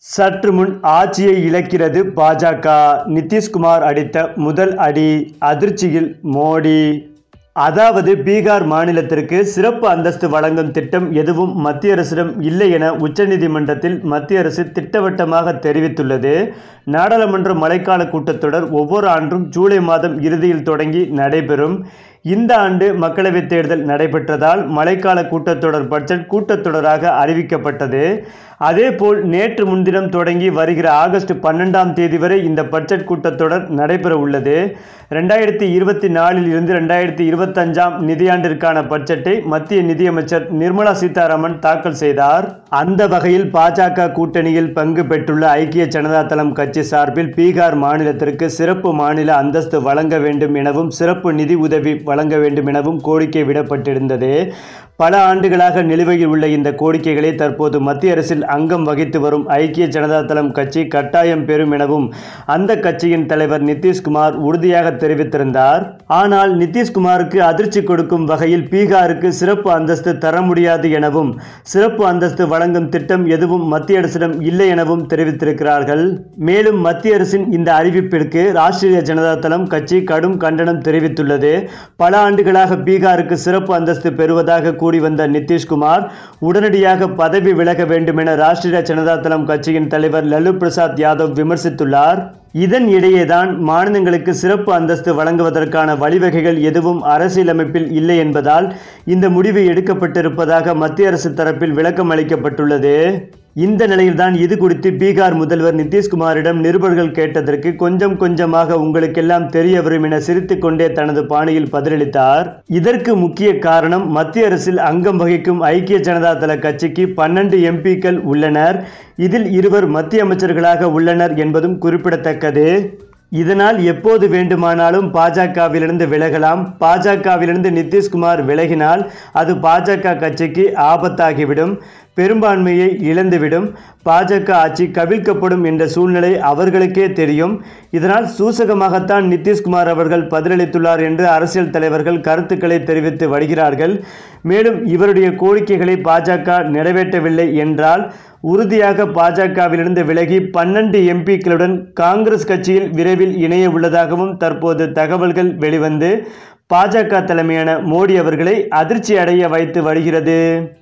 சற்று முன் ஆட்சியை இழக்கிறது பாஜக நிதிஷ்குமார் அடித்த முதல் அடி அதிர்ச்சியில் மோடி அதாவது பீகார் மாநிலத்திற்கு சிறப்பு அந்தஸ்து வழங்கும் திட்டம் எதுவும் மத்திய அரசிடம் இல்லை என உச்சநீதிமன்றத்தில் மத்திய அரசு திட்டவட்டமாக தெரிவித்துள்ளது நாடாளுமன்ற மழைக்கால கூட்டத்தொடர் ஒவ்வொரு ஆண்டும் ஜூலை மாதம் இறுதியில் தொடங்கி நடைபெறும் இந்த ஆண்டு மக்களவைத் தேர்தல் நடைபெற்றதால் மழைக்கால கூட்டத்தொடர் பட்ஜெட் கூட்டத்தொடராக அறிவிக்கப்பட்டது அதேபோல் நேற்று முன்தினம் தொடங்கி வருகிற ஆகஸ்ட் பன்னெண்டாம் தேதி வரை இந்த பட்ஜெட் கூட்டத்தொடர் நடைபெற உள்ளது ரெண்டாயிரத்தி இருபத்தி நாலில் இருந்து ரெண்டாயிரத்தி இருபத்தஞ்சாம் நிதியாண்டிற்கான பட்ஜெட்டை மத்திய நிதியமைச்சர் நிர்மலா சீதாராமன் தாக்கல் செய்தார் அந்த வகையில் பாஜக கூட்டணியில் பங்கு பெற்றுள்ள ஐக்கிய ஜனதா தளம் கட்சி சார்பில் பீகார் மாநிலத்திற்கு சிறப்பு மாநில அந்தஸ்து வழங்க வேண்டும் எனவும் சிறப்பு நிதி உதவி வழங்க வேண்டும் எனவும் கோரிக்கை விடப்பட்டிருந்தது பல ஆண்டுகளாக நிலுவையில் உள்ள இந்த கோரிக்கைகளை தற்போது மத்திய அரசில் அங்கம் வகித்து வரும் ஐக்கிய ஜனதா தளம் கட்சி கட்டாயம் பெறும் எனவும் அந்த கட்சியின் தலைவர் நிதிஷ்குமார் உறுதியாக தெரிவித்திருந்தார் ஆனால் நிதிஷ்குமாருக்கு அதிர்ச்சி கொடுக்கும் வகையில் பீகாருக்கு சிறப்பு அந்தஸ்து தர முடியாது எனவும் சிறப்பு அந்தஸ்து வழங்கும் திட்டம் எதுவும் மத்திய அரசிடம் இல்லை எனவும் தெரிவித்திருக்கிறார்கள் மேலும் மத்திய அரசின் இந்த அறிவிப்பிற்கு ராஷ்டிரிய ஜனதா தளம் கட்சி கடும் கண்டனம் தெரிவித்துள்ளது பல ஆண்டுகளாக பீகாருக்கு சிறப்பு அந்தஸ்து பெறுவதாக கூறி வந்த நிதிஷ்குமார் உடனடியாக பதவி விலக வேண்டும் என ராஷ்டிரிய ஜனதா தளம் கட்சியின் தலைவர் லல்லு பிரசாத் யாதவ் விமர்சித்துள்ளார் இதன் இடையேதான் மாநிலங்களுக்கு சிறப்பு அந்தஸ்து வழங்குவதற்கான வழிவகைகள் எதுவும் அரசியலமைப்பில் இல்லை என்பதால் இந்த முடிவு எடுக்கப்பட்டிருப்பதாக மத்திய அரசு தரப்பில் விளக்கம் அளிக்கப்பட்டுள்ளது இந்த நிலையில்தான் இது குறித்து பீகார் முதல்வர் நிதிஷ்குமாரிடம் நிருபர்கள் கேட்டதற்கு கொஞ்சம் கொஞ்சமாக உங்களுக்கெல்லாம் தெரிய வரும் என சிரித்துக்கொண்டே தனது பாணியில் பதிலளித்தார் இதற்கு முக்கிய காரணம் மத்திய அரசில் அங்கம் வகிக்கும் ஐக்கிய ஜனதா தள கட்சிக்கு பன்னெண்டு எம்பிக்கள் உள்ளனர் இதில் இருவர் மத்திய அமைச்சர்களாக உள்ளனர் என்பதும் குறிப்பிடத்தக்கது இதனால் எப்போது வேண்டுமானாலும் பாஜகவிலிருந்து விலகலாம் பாஜகவிலிருந்து நிதிஷ்குமார் விலகினால் அது பாஜக கட்சிக்கு ஆபத்தாகிவிடும் பெரும்பான்மையை இழந்துவிடும் பாஜக ஆட்சி கவிழ்க்கப்படும் என்ற சூழ்நிலை அவர்களுக்கே தெரியும் இதனால் சூசகமாகத்தான் நிதிஷ்குமார் அவர்கள் பதிலளித்துள்ளார் என்று அரசியல் தலைவர்கள் கருத்துக்களை தெரிவித்து வருகிறார்கள் மேலும் இவருடைய கோரிக்கைகளை பாஜக நிறைவேற்றவில்லை என்றால் உறுதியாக பாஜகவிலிருந்து விலகி பன்னெண்டு எம்பிக்களுடன் காங்கிரஸ் கட்சியில் விரைவில் இணைய உள்ளதாகவும் தற்போது தகவல்கள் வெளிவந்து பாஜக தலைமையான மோடி அவர்களை அதிர்ச்சி அடைய வைத்து வருகிறது